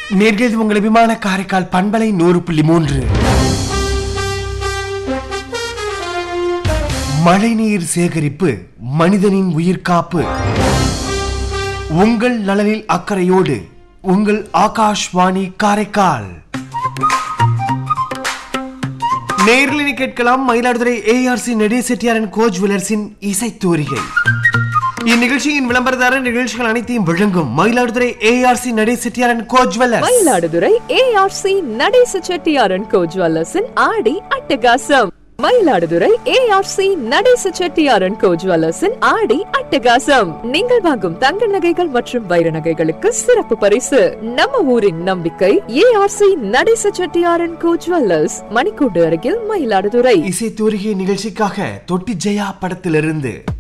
நேர்களது உங்கள் விமான காரைக்கால் பண்பலை நூறு புள்ளி மூன்று மழைநீர் சேகரிப்பு மனிதனின் உயிர் காப்பு உங்கள் நலனில் அக்கறையோடு உங்கள் ஆகாஷ்வாணி காரைக்கால் நேரில் கேட்கலாம் மயிலாடுதுறை ஏஆர்சி நெடேசெட்டியாரன் கோச் விலர்ஸின் இசைத்தூரிகை இந்நிகழ்ச்சியின் விளம்பரதாரர் நிகழ்ச்சிகள் அனைத்தையும் வழங்கும் மயிலாடுதுறை ஏஆர்சி நடேசெட்டியாரன் கோச் விலர்ஸ் மயிலாடுதுறை ஏஆர்சி நடேச செட்டியாரன் கோ ஜுவல்லர்ஸின் ஆடி அட்டகாசம் மயிலாடுதுறை ஏஆர்சி நடேச செட்டியாரன் கோ ஜுவல்லர்ஸின் ஆடி அட்டகாசம் நீங்கள் வாங்கும் தங்க நகைகள் மற்றும் வைர நகைகளுக்கு சிறப்பு பரிசு நம்ம ஊரின் நம்பிக்கை ஏஆர்சி நடேச செட்டியாரன் கோ ஜுவல்லர்ஸ் மணிக்கூண்டு அருகில் மயிலாடுதுறை இசைத்தூரிகை நிகழ்ச்சிக்காக தொட்டி ஜெயா படத்திலிருந்து